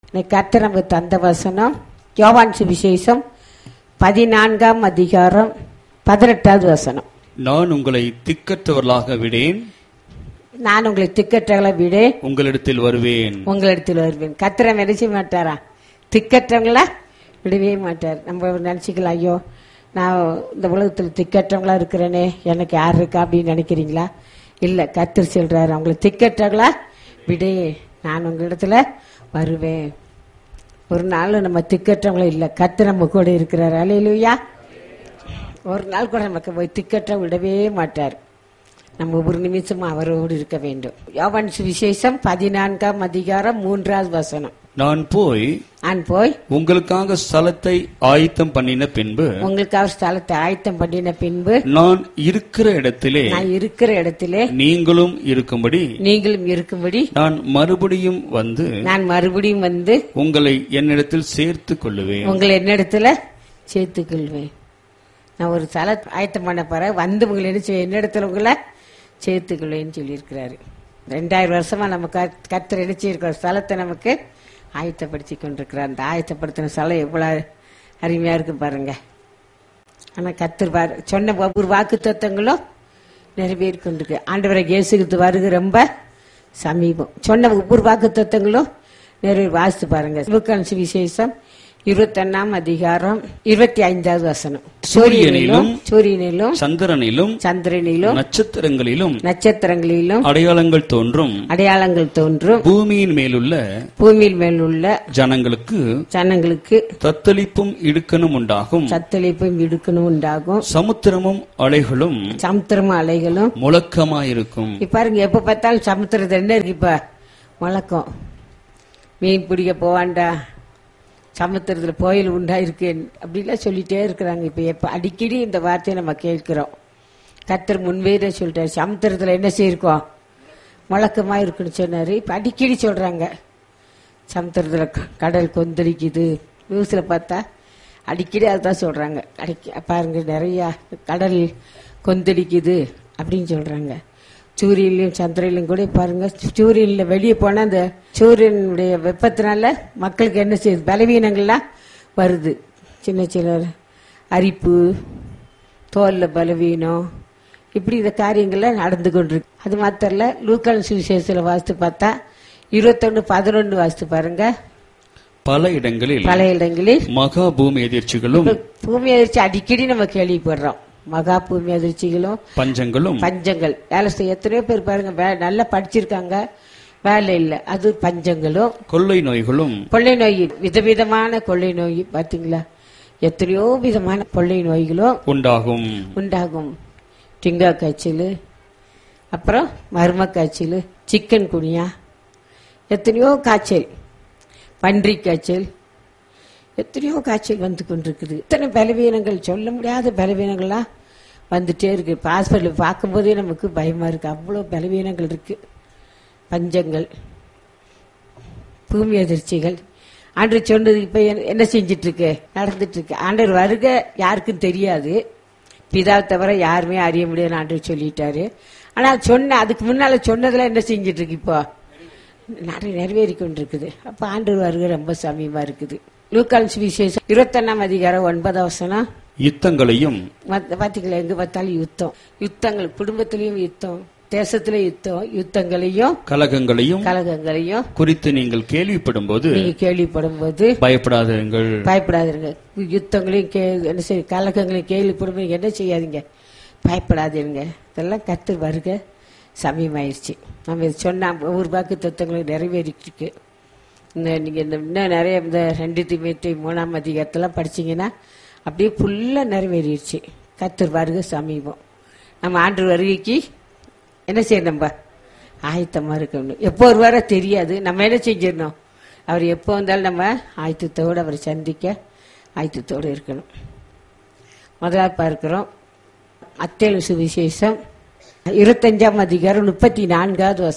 இன்னைக்கு கர்த்தர் நமக்கு தந்த வசனம் யோவான் சுவிசேஷம் பதினான்காம் அதிகாரம் பதினெட்டாவது வசனம் நான் உங்களை திக்கற்றவர்களாக விடேன் நான் உங்களை திக்கற்றவங்களை விட உங்களிடத்தில் வருவேன் உங்களிடத்தில் வருவேன் கர்த்தரை நினைச்ச மாட்டாரா திக்கற்றவங்களா விடவே மாட்டார் நம்ம நினைச்சுக்கலாம் ஐயோ நான் இந்த உலகத்தில் திக்கற்றவங்களா இருக்கிறேனே எனக்கு யார் இருக்கா அப்படின்னு நினைக்கிறீங்களா இல்ல கர்த்தர் சொல்றாரு அவங்களை திக்கற்றவங்களா விடே நான் உங்களிடத்துல வருவேன் ஒரு நாள் நம்ம திக்கற்றவங்களும் இல்லை கர்த்தர் நம்ம கூட இருக்கிறார் அலையிலுயா ஒரு நாள் கூட நமக்கு போய் திக்கற்ற விடவே மாட்டார் நம்ம ஒரு நிமிஷமும் அவரோடு இருக்க வேண்டும் யோவான் சுவிசேஷம் பதினான்காம் அதிகாரம் மூன்றாவது வசனம் நான் போய் நான் போய் உங்களுக்காக ஸ்தலத்தை ஆயத்தம் பண்ணின பின்பு உங்களுக்காக ஸ்தலத்தை ஆயத்தம் பண்ணின பின்பு நான் இருக்கிற இடத்திலே நான் இருக்கிற இடத்திலே நீங்களும் இருக்கும்படி நீங்களும் இருக்கும்படி நான் மறுபடியும் வந்து நான் மறுபடியும் வந்து உங்களை என்னிடத்தில் சேர்த்துக் கொள்ளுவேன் உங்களை என்னிடத்துல சேர்த்துக் கொள்வேன் நான் ஒரு ஸ்தல ஆயத்தம் பண்ண போறேன் வந்து உங்களை என்ன செய்வேன் என்னிடத்துல உங்களை சேர்த்துக் கொள்வேன்னு சொல்லியிருக்கிறாரு ரெண்டாயிரம் வருஷமா நம்ம கத்- கர்த்தர் என்ன செய்யிருக்கிற ஸ்தலத்தை நமக்கு ஆயத்தப்படுத்தி கொண்டிருக்கிறார் அந்த ஆயத்தப்படுத்தின ஸ்தலம் எவ்வளவு அருமையா இருக்கு பாருங்க ஆனா கர்த்தர் பாரு சொன்ன ஒவ்வொரு வாக்கு தத்துவங்களும் நிறைவேறி கொண்டிருக்கு ஆண்டவரை இயேசுக்கு வருகை ரொம்ப சமீபம் சொன்ன ஒவ்வொரு வாக்கு தத்துவங்களும் நிறைவேறி வாசித்து பாருங்க லூக்கான் சுவிசேஷம் இருபத்தொன்னாம் அதிகாரம் இருபத்தி ஐந்தாவது வசனம் சூரியனிலும் சூரியனிலும் சந்திரனிலும் சந்திரனிலும் நட்சத்திரங்களிலும் நட்சத்திரங்களிலும் அடையாளங்கள் தோன்றும் அடையாளங்கள் தோன்றும் பூமியின் மேலுள்ள பூமியில் மேல் உள்ள ஜனங்களுக்கு ஜனங்களுக்கு தத்தளிப்பும் இடுக்கணும் உண்டாகும் சத்தளிப்பும் இடுக்கணும் உண்டாகும் சமுத்திரமும் அலைகளும் சமுத்திரம் அலைகளும் முழக்கமாயிருக்கும் இப்ப பாருங்க எப்ப பார்த்தாலும் சமுத்திரத்துல என்ன இருக்கு இப்ப வழக்கம் மீன் பிடிக்க போவான்டா சமுத்திரத்துல புயல் உண்டா இருக்கு அப்படிலாம் சொல்லிட்டே இருக்கிறாங்க இப்ப எப்ப அடிக்கடி இந்த வார்த்தையை நம்ம கேட்கிறோம் கத்தர் முன்வேற சொல்லிட்டாரு சமுத்திரத்துல என்ன செய்யிருக்கோம் முழக்கமா இருக்குன்னு சொன்னாரு இப்ப அடிக்கடி சொல்றாங்க சமுத்திரத்துல க- கடல் கொந்தளிக்குது நியூஸ்ல பார்த்தா அடிக்கடி அதுதான் சொல்றாங்க அடிக்க பாருங்க நிறைய கடல் கொந்தளிக்குது அப்படின்னு சொல்றாங்க சூரியன்லயும் சந்திரன்லயும் கூட பாருங்க சூரியன்ல வெளியே போனா அந்த சூரியனுடைய வெப்பத்தினால மக்களுக்கு என்ன செய்யுது பலவீனங்கள்லாம் வருது சின்ன சின்ன அரிப்பு தோல்ல பலவீனம் இப்படி இந்த காரியங்கள்லாம் நடந்து கொண்டிருக்கு அது மாத்திரம் இல்ல லூக்கான் சுவிசேஷத்துல வாசித்து பார்த்தா இருபத்தொன்னு பதினொன்னு வாசித்து பாருங்க பல இடங்களில் பல இடங்களில் மகா பூமி எதிர்ச்சிகளும் பூமி அதிர்ச்சி அடிக்கடி நம்ம கேள்விப்படுறோம் மகா பூமி அதிர்ச்சிகளும் பஞ்சங்களும் பஞ்சங்கள் வேலை செய்ய எத்தனையோ பேர் பாருங்க வே- நல்லா படிச்சிருக்காங்க வேலை இல்லை அது பஞ்சங்களும் கொள்ளை நோய்களும் கொள்ளை நோய் விதவிதமான கொள்ளை நோய் பாத்தீங்களா எத்தனையோ விதமான கொள்ளை நோய்களும் உண்டாகும் உண்டாகும் டிங்கா காய்ச்சல் அப்புறம் மர்ம காய்ச்சல் சிக்கன் குனியா எத்தனையோ காய்ச்சல் பன்றி காய்ச்சல் எத்தனையோ காய்ச்சல் வந்து கொண்டிருக்குது இத்தனை பலவீனங்கள் சொல்ல முடியாத பலவீனங்கள்லாம் வந்துட்டே இருக்கு இப்போ ஹாஸ்பிட்டல் பார்க்கும்போதே நமக்கு பயமா இருக்கு அவ்வளோ பலவீனங்கள் இருக்கு பஞ்சங்கள் பூமி அதிர்ச்சிகள் ஆண்டு சொன்னது இப்ப என்ன- என்ன செஞ்சிட்டு இருக்கு நடந்துட்டு இருக்கு ஆண்டவர் வருக யாருக்கும் தெரியாது பிதாவை தவிர யாருமே அறிய முடியாது ஆண்டவர் சொல்லிட்டாரு ஆனா சொன்ன அதுக்கு முன்னால சொன்னதெல்லாம் என்ன செஞ்சிட்டு இருக்கு இப்போ நிறைய நிறைவேறி கொண்டிருக்குது அப்ப ஆண்டவர் வருகை ரொம்ப சமீபமா இருக்குது லூக்கால் சுவிசேஷம் இருபத்தொன்னாம் அதிகாரம் ஒன்பதாம் வசனம் யுத்தங்களையும் மத்த- பாத்தீங்களா எங்க பார்த்தாலும் யுத்தம் யுத்தங்கள் குடும்பத்திலயும் யுத்தம் தேசத்திலே யுத்தம் யுத்தங்களையும் கலகங்களையும் கலகங்களையும் குறித்து நீங்கள் கேள்விப்படும் போது நீங்க கேள்விப்படும் போது பயப்படாதிருங்கள் பயப்படாதீங்க யுத்தங்களையும் கே என்ன செய்ய கலக்கங்களையும் கேள்விப்படும் போது என்ன செய்யாதீங்க பயப்படாதீங்க இதெல்லாம் கத்து வருக சமயமாயிருச்சு நம்ம இது சொன்ன ஒவ்வொரு வாக்கு தத்துவங்களும் நிறைவேறிட்டு இருக்கு இந்த நீங்க இந்த இன்னும் நிறைய இந்த ரெண்டு திமுத்தி மூணாம் அதிகாரத்தெல்லாம் படிச்சீங்கன்னா அப்படியே ஃபுல்லா நிறைவேறிடுச்சு கத்தர் வருக சமீபம் நம்ம ஆண்டு வருகைக்கு என்ன செய்யணும் நம்ம ஆயத்தமா இருக்கணும் எப்போ வருவாரோ தெரியாது நம்ம என்ன செஞ்சிடணும் அவர் எப்போ வந்தாலும் நம்ம ஆயத்தத்தோடு அவரை சந்திக்க ஆயத்தத்தோடு இருக்கணும் முதலாவது பார்க்கிறோம் அத்தேலு சுவிசேஷம் இருபத்தஞ்சாம் அதிகாரம் முப்பத்தி நான்காவது வசனம்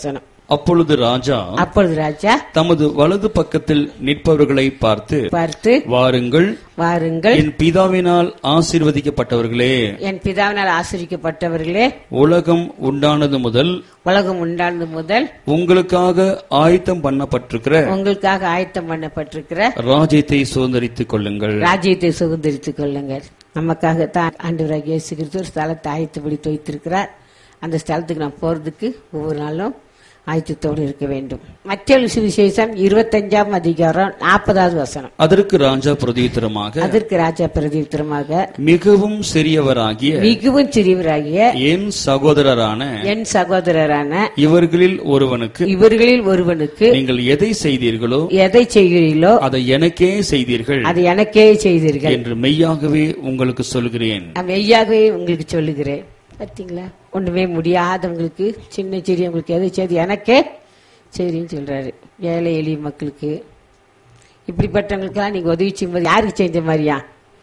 அப்பொழுது ராஜா அப்பொழுது ராஜா தமது வலது பக்கத்தில் நிற்பவர்களை பார்த்து பார்த்து வாருங்கள் வாருங்கள் என் பிதாவினால் ஆசீர்வதிக்கப்பட்டவர்களே என் பிதாவினால் ஆசிரிக்கப்பட்டவர்களே உலகம் உண்டானது முதல் உலகம் உண்டானது முதல் உங்களுக்காக ஆயத்தம் பண்ணப்பட்டிருக்கிற உங்களுக்காக ஆயத்தம் பண்ணப்பட்டிருக்கிற ராஜ்யத்தை சுதந்திரித்துக் கொள்ளுங்கள் ராஜ்யத்தை சுதந்திரித்துக் கொள்ளுங்கள் நமக்காக தான் ஆண்டவராக இயேசு கிறிஸ்து ஒரு ஸ்தலத்தை ஆயத்தப்படுத்தி வைத்திருக்கிறார் அந்த ஸ்தலத்துக்கு நாம் போறதுக்கு ஒவ்வொரு நாளும் ஆயத்தத்தோடு இருக்க வேண்டும் மத்திய சுவிசேஷம் இருபத்தஞ்சாம் அதிகாரம் நாற்பதாவது வசனம் அதற்கு ராஜா பிரதியுத்தரமாக அதற்கு ராஜா பிரதித்திரமாக மிகவும் சிறியவராகிய மிகவும் சிறியவராகிய என் சகோதரரான என் சகோதரரான இவர்களில் ஒருவனுக்கு இவர்களில் ஒருவனுக்கு நீங்கள் எதை செய்தீர்களோ எதை செய்கிறீர்களோ அதை எனக்கே செய்தீர்கள் அதை எனக்கே செய்தீர்கள் என்று மெய்யாகவே உங்களுக்கு சொல்கிறேன் நான் மெய்யாகவே உங்களுக்கு சொல்லுகிறேன் பார்த்தீங்களா ஒண்ணுமே முடியாதவங்களுக்கு சின்ன சிறியவங்களுக்கு எதை செய்து எனக்கே சரின்னு சொல்றாரு ஏழை எளிய மக்களுக்கு இப்படிப்பட்டவங்களுக்கெல்லாம் நீங்க உதவி செய்யும்போது யாருக்கு செஞ்ச மாதிரியா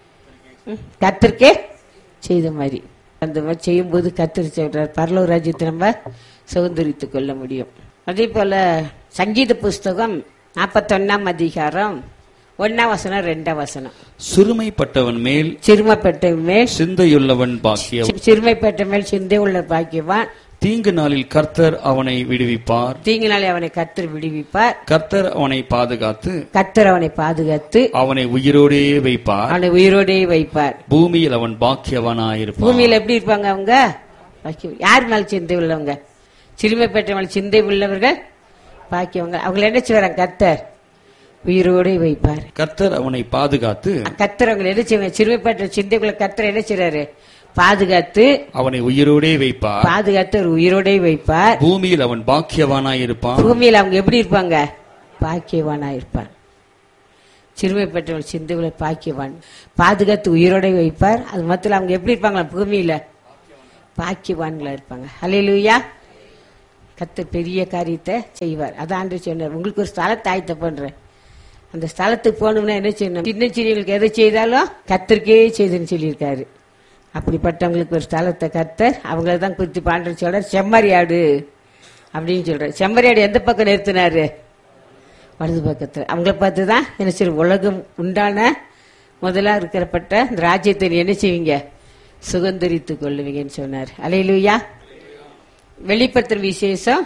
ம், கர்த்தருக்கே செய்த மாதிரி அந்த மாதிரி செய்யும்போது கத்தர் சொல்றார் பரலோக ராஜ்யத்தை நம்ம சுதந்திரித்துக் கொள்ள முடியும் அதே போல சங்கீத புஸ்தகம் நாற்பத்தொன்னாம் அதிகாரம் ஒன்னாம் வசனம் ரெண்டாம் வசனம் சிறுமைப்பட்டவன் மேல் சிறுமப்பட்ட மேல் சிந்தையுள்ளவன் பாக்கியம் சிறுமைப்பட்ட மேல் சிந்தை உள்ள பாக்கியவான் தீங்கு நாளில் கர்த்தர் அவனை விடுவிப்பார் தீங்கு நாளை அவனை கத்தர் விடுவிப்பார் கர்த்தர் அவனை பாதுகாத்து கத்தர் அவனை பாதுகாத்து அவனை உயிரோடே வைப்பார் அவனை உயிரோடே வைப்பார் பூமியில் அவன் பாக்கியவனாயிருப்பான் பூமியில எப்படி இருப்பாங்க அவங்க பாக்கியம். யார் மேல் சிந்தை உள்ளவங்க சிறுமைப்பட்ட மேல் சிந்தை உள்ளவர்கள் பாக்கியவங்க அவங்களை என்ன செய்வாங்க கத்தர் உயிரோடே வைப்பார் கர்த்தர் அவனை பாதுகாத்து கத்தர் அவங்களை என்ன செய்வாங்க சிறுமைப்பட்ட சிந்தைக்குள்ள கத்தர் என்ன செய்றாரு பாதுகாத்து அவனை உயிரோடே வைப்பார் பாதுகாத்து ஒரு உயிரோடே வைப்பார் பூமியில் அவன் பாக்கியவானாயிருப்பான் பூமியில அவங்க எப்படி இருப்பாங்க பாக்கியவானா இருப்பார் சிறுமைப்பட்டவள் சிந்துகளை பாக்கியவான் பாதுகாத்து உயிரோட வைப்பார் அது மொத்தத்தில் அவங்க எப்படி இருப்பாங்களா பூமியில பாக்கியவான்களா இருப்பாங்க ஹalleluya கத்த பெரிய காரியத்தை செய்வார் அதான் ஆண்டு சொன்னார் உங்களுக்கு ஒரு ஸ்தலத்தை ஆயத்த பண்றேன் அந்த ஸ்தலத்துக்கு போகணும்னா என்ன செய்யணும் சின்ன சிறியவங்களுக்கு எதை செய்தாலும் கத்தருக்கே செய்துன்னு சொல்லியிருக்காரு அப்படிப்பட்டவங்களுக்கு ஒரு ஸ்தலத்தை கத்தர் அவங்கள தான் குறித்து பாண்டர் சொல்றார் செம்மறியாடு அப்படின்னு சொல்றாரு செம்மறியாடு எந்த பக்கம் நிறுத்தினாரு வலது பக்கத்துல அவங்கள பார்த்து தான் என்ன செய்யும் உலகம் உண்டான முதலா இருக்கிறப்பட்ட இந்த ராஜ்யத்தை நீ என்ன செய்வீங்க சுதந்திரித்துக் கொள்ளுவீங்கன்னு சொன்னார் அலையிலுயா வெளிப்படுத்துற விசேஷம்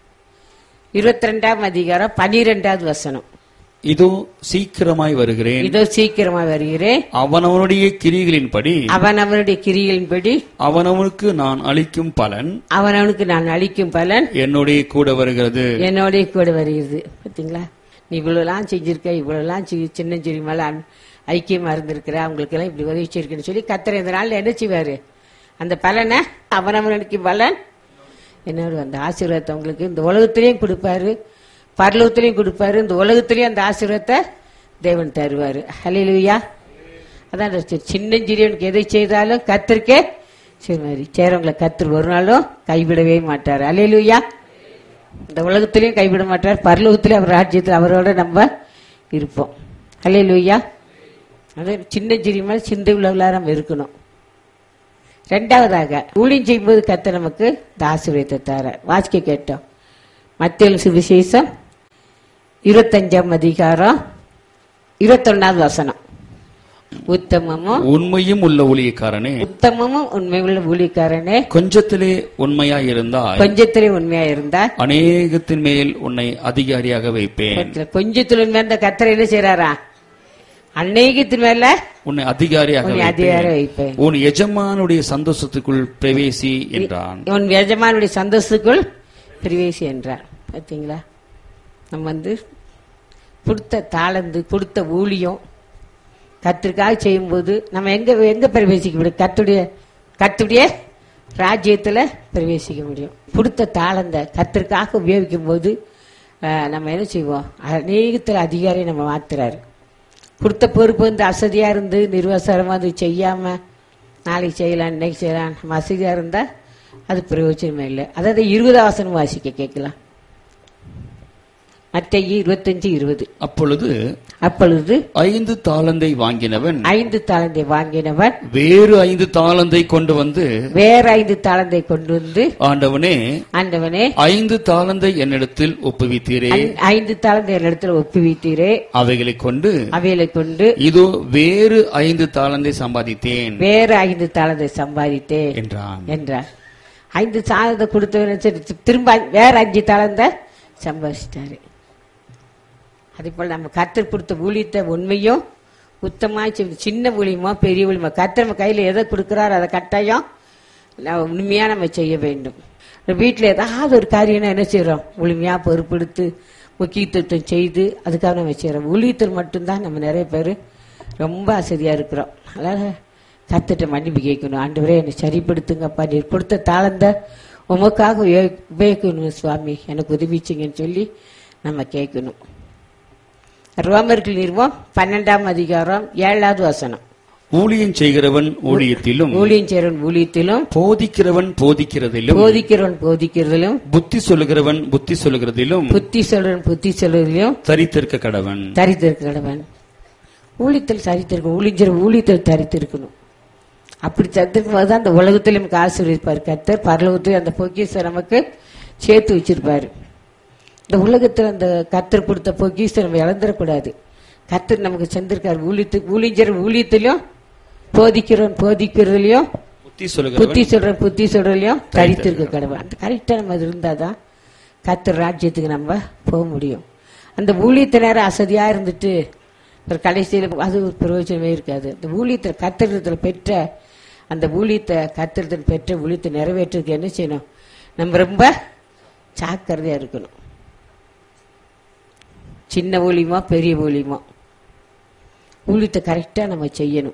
இருபத்தி ரெண்டாம் அதிகாரம் பனிரெண்டாவது வசனம் இதோ சீக்கிரமாய் வருகிறேன் இதோ சீக்கிரமா வருகிறேன் அவனவனுடைய கிரிகளின்படி அவன் அவனுடைய கிரிகளின்படி அவனவனுக்கு நான் அளிக்கும் பலன் அவன் அவனுக்கு நான் அளிக்கும் பலன் என்னுடைய கூட வருகிறது என்னோடய கூட வருகிறது பார்த்தீங்களா நீ இவ்வளவுலாம் செஞ்சிருக்க இவ்வளவுலாம் சி- சின்ன சிறு மேல அன்- ஐக்கியமா இருந்திருக்கிற அவங்களுக்கு எல்லாம் இப்படி உதவி செய்யிருக்குன்னு சொல்லி கத்தர் இந்த நாள்ல என்ன செய்வாரு அந்த பலனை அவனவனுக்கு பலன் என்னோட அந்த ஆசீர்வாதத்தை உங்களுக்கு இந்த உலகத்திலையும் கொடுப்பாரு பரலோகத்திலையும் கொடுப்பாரு இந்த உலகத்திலையும் அந்த ஆசீர்வாதத்தை தேவன் தருவாரு ஹalleluya அதான் அந்த சி- சின்ன சிறியவனுக்கு எதை செய்தாலும் கத்திருக்கே சரி மாதிரி சேரவங்களை கத்தர் ஒரு நாளும் கைவிடவே மாட்டார் அலையிலுயா இந்த உலகத்திலையும் கைவிட மாட்டார் பரலோகத்திலையும் அவர் ராஜ்யத்தில் அவரோட நம்ம இருப்போம் அலையிலுயா அது சின்ன சிறியமாக சிந்தை உள்ளவர்களாக நம்ம இருக்கணும் ரெண்டாவதாக ஊழியம் செய்யும்போது கத்த நமக்கு இந்த ஆசீர்வாதத்தை தர வாசிக்க கேட்டோம் மத்திய சுவிசேஷம் இருபத்தஞ்சாம் அதிகாரம் இருபத்தொன்னாவது வசனம் உத்தமமும் உண்மையும் உள்ள ஊழியக்காரனே உத்தமமும் உண்மையுள்ள ஊழியக்காரனே கொஞ்சத்திலே உண்மையாய் இருந்தாய் கொஞ்சத்திலே உண்மையா இருந்தா அநேகத்தின் மேல் உன்னை அதிகாரியாக வைப்பேன் கொஞ்சத்துல- கொஞ்சத்துல உண்மையா இருந்த கத்தரை என்ன செய்யறாரா அநேகத்தின் மேல உன்னை அதிகாரியாக உன்னை அதிகாரம் வைப்பேன் உன் எஜமானுடைய சந்தோஷத்துக்குள் பிரவேசி என்றான் உன் எஜமானுடைய சந்தோஷத்துக்குள் பிரவேசி என்றார் பாத்தீங்களா நம்ம வந்து கொடுத்த தாளந்து கொடுத்த ஊழியம் கத்திற்காக செய்யும்போது நம்ம எங்க எங்க பிரவேசிக்க முடியும் கத்துடைய கத்துடைய ராஜ்யத்துல பிரவேசிக்க முடியும் கொடுத்த தாளந்த கத்திற்காக உபயோகிக்கும் போது அஹ், நம்ம என்ன செய்வோம் அநேகத்தில் அதிகாரியை நம்ம மாத்துறாரு கொடுத்த பொறுப்பு வந்து அசதியா இருந்து நிர்வசரமா அது செய்யாம நாளைக்கு செய்யலாம் இன்னைக்கு செய்யலாம் நம்ம அசதியா இருந்தா அது பிரயோஜனமே இல்லை அதாவது இருபதாம் வசனம் வாசிக்க கேட்கலாம் மத்திய இருபத்தஞ்சு இருபது அப்பொழுது அப்பொழுது ஐந்து தாளந்தை வாங்கினவன் ஐந்து தாளந்தை வாங்கினவன் வேறு ஐந்து தாளந்தை கொண்டு வந்து வேற ஐந்து தாளந்தை கொண்டு வந்து ஆண்டவனே ஆண்டவனே ஐந்து தாளந்தை என்னிடத்தில் ஒப்புவித்தீரே ஐ- ஐந்து தாளந்தை இடத்துல ஒப்புவித்தீரே அவைகளை கொண்டு அவைகளை கொண்டு இதோ வேறு ஐந்து தாளந்தை சம்பாதித்தேன் வேற ஐந்து தாளந்தை சம்பாதித்தேன் என்றான் என்றார் ஐந்து தாளந்தை கொடுத்தவன சரி திரும்ப ஐ- வேற அஞ்சு தாளந்த சம்பாதிச்சிட்டாரு அதே போல நம்ம கத்தர் கொடுத்த ஊழியத்தை உண்மையும் உத்தமாய் செய்வது சின்ன ஊழியமோ பெரிய ஊழியமோ கத்தர் நம்ம கையில எதை கொடுக்குறாரோ அதை கட்டாயம் நான் உண்மையா நம்ம செய்ய வேண்டும் வீட்டில் ஏதாவது ஒரு காரியம்னா என்ன செய்றோம் முழுமையா பொறுப்பெடுத்து முக்கியத்துவம் செய்து அதுக்காக நம்ம செய்றோம் ஊழியத்தில் மட்டும்தான் நம்ம நிறைய பேர் ரொம்ப அசதியா இருக்கிறோம் அதனால கத்துட்ட மன்னிப்பு கேட்கணும் ஆண்டவரே என்னை சரிப்படுத்துங்கப்பா நீர் கொடுத்த தாளந்த உமக்காக உபயோ- உபயோகிக்கணும் சுவாமி எனக்கு உதவிச்சிங்கன்னு சொல்லி நம்ம கேட்கணும் ரோமர்கள் நிறுவம் பன்னெண்டாம் அதிகாரம் ஏழாவது வசனம் ஊழியம் செய்கிறவன் ஊழியத்திலும் ஊழியம் சேரன் ஊழியத்திலும் போதிக்கிறவன் போதிக்கிறதிலும் போதிக்கிறவன் போதிக்கிறதிலும் புத்தி சொல்லுகிறவன் புத்தி சொல்லுகிறதிலும் புத்தி சொல்றன் புத்தி சொல்றதிலும் தரித்திருக்க கடவன் தரித்திருக்கிறவன் ஊழியத்தில் சரித்திருக்கணும் ஊழிஞ்சர் ஊழியத்தில் தரித்திருக்கணும் அப்படி தரித்திருக்கும் போது தான் அந்த உலகத்திலும் நமக்கு ஆசீர்வதிப்பார் கர்த்தர் பரலோகத்தில் அந்த பொக்கிஷத்தை நமக்கு சேர்த்து வச்சிருப்பாரு இந்த உலகத்தில் அந்த கர்த்தர் கொடுத்த பொக்கிஷத்தை நம்ம இழந்துடக்கூடாது கர்த்தர் நமக்கு செஞ்சிருக்காரு ஊழியத்து ஊழிஞ்சர் ஊழியத்திலும் போதிக்கிறவன் போதிக்கிறதுலயும் புத்தி சொல்லுகிறவன் புத்தி சொல்றேன் புத்தி சொல்றதுலயும் தரித்திருக்க கடவுள் அந்த கரெக்டா நம்ம அது இருந்தாதான் கர்த்தர் ராஜ்யத்துக்கு நம்ம போக முடியும் அந்த ஊழியத்தை நேரம் அசதியா இருந்துட்டு ஒரு கடைசியில் அது ஒரு பிரயோஜனமே இருக்காது அந்த ஊழியத்தை கத்திரத்தில் பெற்ற அந்த ஊழியத்தை கத்திரத்தில் பெற்ற ஊழியத்தை நிறைவேற்றுறதுக்கு என்ன செய்யணும் நம்ம ரொம்ப ஜாக்கிரதையா இருக்கணும் சின்ன ஊழியமோ பெரிய ஊழியமோ ஊழியத்தை கரெக்டா நம்ம செய்யணும்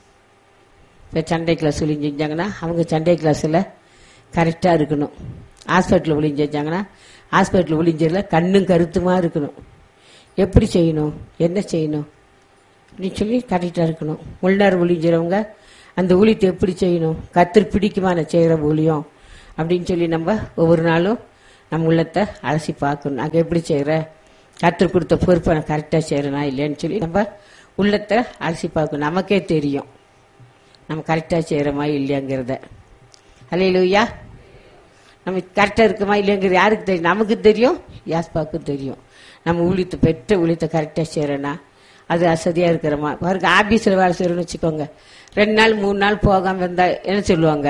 இப்போ சண்டை கிளாஸ் ஒளிஞ்சு செஞ்சாங்கன்னா அவங்க சண்டை கிளாஸில் கரெக்டாக இருக்கணும் ஹாஸ்பிட்டலில் ஒளிஞ்சு செஞ்சாங்கன்னா ஹாஸ்பிட்டலில் ஒளிஞ்சதில் கண்ணும் கருத்துமா இருக்கணும் எப்படி செய்யணும் என்ன செய்யணும் அப்படின்னு சொல்லி கரெக்டாக இருக்கணும் உள்நார் ஒளிஞ்சிறவங்க அந்த ஊழியத்தை எப்படி செய்யணும் கத்திரி பிடிக்குமா நான் செய்கிற ஊழியம் அப்படின்னு சொல்லி நம்ம ஒவ்வொரு நாளும் நம்ம உள்ளத்தை அலசி பார்க்கணும் நாங்கள் எப்படி செய்கிற கத்திரி கொடுத்த பொறுப்பை நான் கரெக்டாக செய்கிறேனா இல்லைன்னு சொல்லி நம்ம உள்ளத்தை அலசி பார்க்கணும் நமக்கே தெரியும் நம்ம கரெக்டாக செய்கிறோமா இல்லையாங்கிறத அல்லையா நம்ம கரெக்டாக இருக்குமா இல்லையாங்கிறது யாருக்கு தெரியும் நமக்கு தெரியும் யாஸ்பாவுக்கும் தெரியும் நம்ம ஊழியத்தை பெற்ற ஊழியத்தை கரெக்டாக செய்கிறோன்னா அது அசதியாக இருக்கிறோமா பாருங்க ஆபீஸில் வேலை செய்கிறோன்னு வச்சுக்கோங்க ரெண்டு நாள் மூணு நாள் போகாமல் இருந்தால் என்ன சொல்லுவாங்க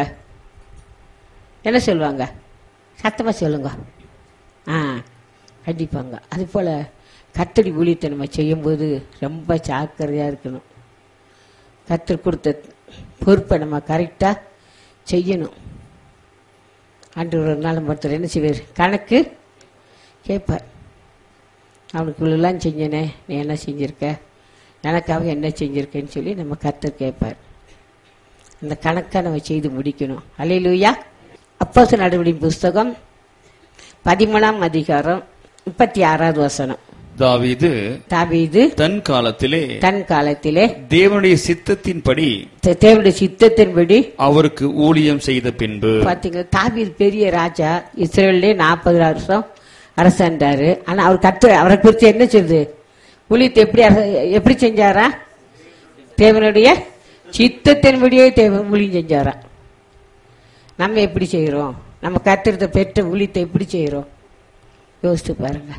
என்ன சொல்லுவாங்க சத்தமாக சொல்லுங்க ஆ கண்டிப்பாங்க அது போல் கத்தடி ஊழியத்தை நம்ம செய்யும்போது ரொம்ப ஜாக்கிரதையாக இருக்கணும் கத்தர் கொடுத்த பொறுப்பை நம்ம கரெக்டாக செய்யணும் ஆண்டு ஒரு நாள் ஒருத்தர் என்ன செய்வார் கணக்கு கேட்பார் அவனுக்கு இவ்வளோலாம் செஞ்சனே நீ என்ன செஞ்சிருக்க எனக்காக என்ன செஞ்சிருக்கேன்னு சொல்லி நம்ம கத்தர் கேட்பார் அந்த கணக்கை நம்ம செய்து முடிக்கணும் அலையிலூயா அப்போஸ் நடவடிக்கை புஸ்தகம் பதிமூணாம் அதிகாரம் முப்பத்தி ஆறாவது வசனம் தாவீது தாவீது தன் காலத்திலே தன் காலத்திலே தேவனுடைய சித்தத்தின்படி தே- தேவனுடைய சித்தத்தின்படி அவருக்கு ஊழியம் செய்த பின்பு பாத்தீங்களா தாவீது பெரிய ராஜா இஸ்ரேல்லே நாற்பது வருஷம் அரசாண்டாரு ஆனா அவர் கத்து அவரை குறித்து என்ன சொல்லுது ஊழியத்தை எப்படி அரச- எப்படி செஞ்சாரா தேவனுடைய சித்தத்தின்படியே தேவ ஊழியம் செஞ்சாரா நம்ம எப்படி செய்யறோம் நம்ம கத்திரத்தை பெற்ற ஊழியத்தை எப்படி செய்யறோம் யோசித்து பாருங்க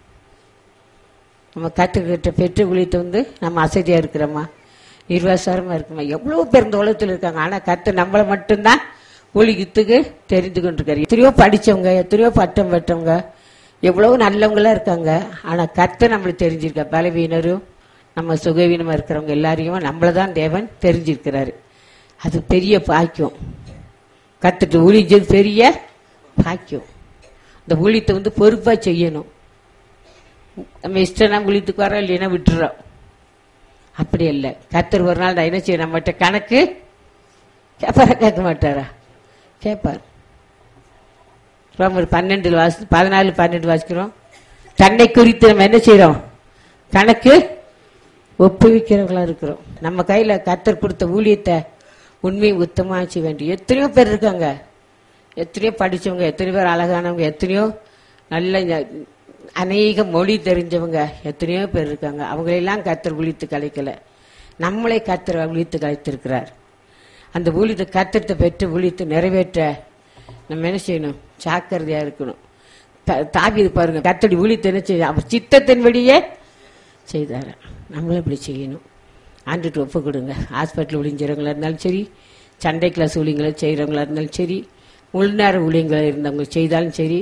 நம்ம கற்றுக்கிட்ட பெற்ற ஊழியத்தை வந்து நம்ம அசதியா இருக்கிறோமா நிர்வாசாரமா இருக்குமா எவ்வளவு பேர் இந்த உலகத்தில் இருக்காங்க ஆனா கத்து நம்மளை மட்டும்தான் ஊழியத்துக்கு தெரிந்து கொண்டிருக்காரு எத்தனையோ படிச்சவங்க எத்தனையோ பட்டம் பெற்றவங்க எவ்வளவு நல்லவங்களா இருக்காங்க ஆனா கத்து நம்மளுக்கு தெரிஞ்சிருக்க பலவீனரும் நம்ம சுகவீனமா இருக்கிறவங்க எல்லாரையும் நம்மளை தான் தேவன் தெரிஞ்சிருக்கிறாரு அது பெரிய பாக்கியம் கத்துட்டு ஊழிஞ்சது பெரிய பாக்கியம் இந்த ஊழியத்தை வந்து பொறுப்பா செய்யணும் நம்ம இஷ்டம்னா ஊழியத்துக்கு வரோம் இல்லைன்னா விட்டுறோம் அப்படி இல்லை கத்தர் ஒரு நாள் நான் என்ன செய்ய நம்மகிட்ட கணக்கு கேட்பாரா கேட்க மாட்டாரா கேட்பார் ரோமர் பன்னெண்டு வாசி பதினாலு பன்னெண்டு வாசிக்கிறோம் தன்னை குறித்து நம்ம என்ன செய்யறோம் கணக்கு ஒப்புவிக்கிறவங்களா இருக்கிறோம் நம்ம கையில கத்தர் கொடுத்த ஊழியத்தை உண்மையை உத்தமா செய்ய வேண்டிய எத்தனையோ பேர் இருக்காங்க எத்தனையோ படிச்சவங்க எத்தனையோ பேர் அழகானவங்க எத்தனையோ நல்ல ஞ- அநேக மொழி தெரிஞ்சவங்க எத்தனையோ பேர் இருக்காங்க அவங்களெல்லாம் கத்தர் விழித்து கலைக்கல நம்மளே கத்தர் விழித்து கலைத்திருக்கிறார் அந்த ஊழியத்தை கத்திரத்தை பெற்று ஊழியத்தை நிறைவேற்ற நம்ம என்ன செய்யணும் ஜாக்கிரதையா இருக்கணும் த- தாவீது பாருங்க கத்தடி ஊழியத்தை என்ன செய்ய அவர் சித்தத்தின்படியே செய்தார் நம்மளும் இப்படி செய்யணும் ஆண்டுட்டு ஒப்பு கொடுங்க ஹாஸ்பிட்டல் ஊழியங்கிறவங்களா இருந்தாலும் சரி சண்டை கிளாஸ் ஊழியங்களை செய்கிறவங்களா இருந்தாலும் சரி உள்நேர ஊழியங்களை இருந்தவங்க செய்தாலும் சரி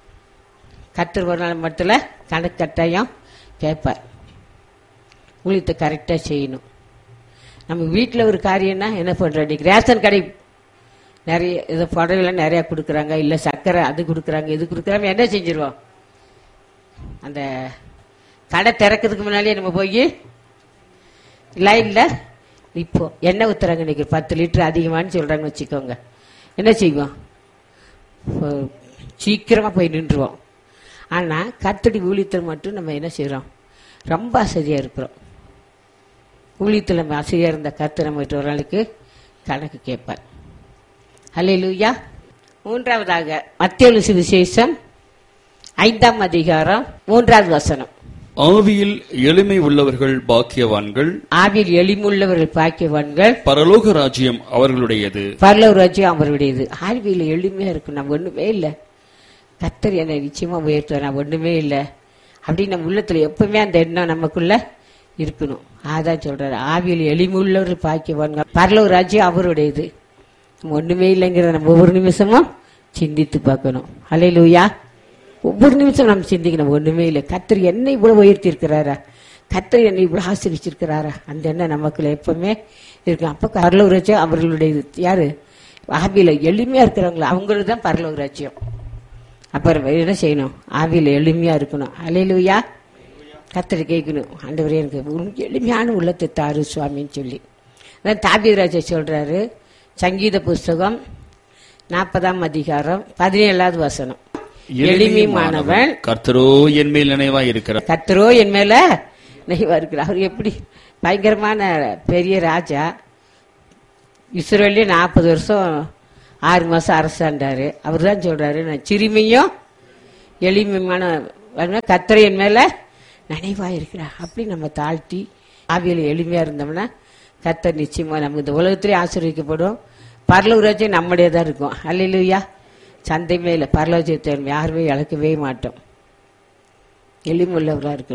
கத்தர் ஒரு நாள் மட்டும் கணக்கு கட்டாயம் கேட்பார் ஊழியத்தை கரெக்டாக செய்யணும் நம்ம வீட்டில் ஒரு காரியம்னா என்ன பண்ணுறோம் இன்னைக்கு ரேஷன் கடை நிறைய இது புடவைலாம் நிறையா கொடுக்குறாங்க இல்லை சர்க்கரை அது கொடுக்குறாங்க இது கொடுக்குறாங்க என்ன செஞ்சிருவோம் அந்த கடை திறக்கிறதுக்கு முன்னாடியே நம்ம போய் லைனில் இப்போ எண்ணெய் ஊற்றுறாங்க இன்னைக்கு பத்து லிட்டர் அதிகமானு சொல்கிறாங்கன்னு வச்சுக்கோங்க என்ன செய்வோம் இப்போ சீக்கிரமாக போய் நின்றுவோம் ஆனால் கத்தடி ஊழியத்தில் மட்டும் நம்ம என்ன செய்கிறோம் ரொம்ப அசதியாக இருக்கிறோம் ஊழியத்தில் நம்ம அசதியாக இருந்த கத்து நம்ம ஒரு நாளைக்கு கணக்கு கேட்பார் ஹalleluya மூன்றாவதாக மத்திய சுவிசேஷம் ஐந்தாம் அதிகாரம் மூன்றாவது வசனம் ஆவியில் எளிமை உள்ளவர்கள் பாக்கியவான்கள் ஆவில் எளிமுள்ளவர்கள் பாக்கியவான்கள் பரலோக ராஜ்யம் அவர்களுடையது பரலோக ராஜ்யம் அவருடையது ஆழ்வியில் எளிமையா இருக்கும் நம்ம ஒண்ணுமே இல்லை கத்தர் என்னை நிச்சயமா உயர்த்துவார் நான் ஒண்ணுமே இல்லை அப்படின்னு நம்ம உள்ளத்துல எப்பவுமே அந்த எண்ணம் நமக்குள்ள இருக்கணும் அதான் சொல்றாரு ஆவியில் எளிமுள்ளவர்கள் பாக்கியவான்கள் பரலோக ராஜ்யம் அவருடையது நம்ம ஒண்ணுமே இல்லைங்கிறத நம்ம ஒவ்வொரு நிமிஷமும் சிந்தித்து பார்க்கணும் அலையிலூயா ஒவ்வொரு நிமிஷம் நம்ம சிந்திக்கணும் ஒண்ணுமே இல்லை கத்தர் என்னை இவ்வளவு உயர்த்தி இருக்கிறாரா கத்தர் என்னை இவ்வளவு ஆசிரிச்சிருக்கிறாரா அந்த எண்ணம் நமக்குள்ள எப்பவுமே இருக்கும் அப்ப பரலோக ராஜ்யம் அவர்களுடைய யாரு ஆவியில எளிமையா இருக்கிறவங்களா அவங்களுக்கு தான் பரலோக ராஜ்யம் அப்புறம் என்ன செய்யணும் ஆவியில எளிமையா இருக்கணும் அலையிலுயா கத்தரை கேட்கணும் ஆண்டவரே எனக்கு உனக்கு எளிமையான உள்ளத்தை தாரு சுவாமின்னு சொல்லி அதான் தாபிராஜா சொல்றாரு சங்கீத புஸ்தகம் நாற்பதாம் அதிகாரம் பதினேழாவது வசனம் எளிமையானவன் கர்த்தரோ என் மேல் நினைவா இருக்கிறார் கத்தரோ என் மேல நெய்வா இருக்கிறார் அவர் எப்படி பயங்கரமான பெரிய ராஜா இஸ்ரேலே நாற்பது வருஷம் ஆறு மாசம் அரசாண்டாரு அவர் தான் சொல்றாரு நான் சிறுமியும் எளிமையான கத்தரை என் மேல நினைவா இருக்கிறார் அப்படி நம்ம தாழ்த்தி ஆவியில் எளிமையா இருந்தோம்னா கத்தர் நிச்சயமா நம்ம இந்த உலகத்திலே ஆசீர்வதிக்கப்படும் பரலூராஜ்யம் நம்முடைய தான் இருக்கும் அல்லையா சந்தை மேல பரலோஜத்தை யாருமே இழக்கவே மாட்டோம் எளிமுள்ளவராக இருக்கணும்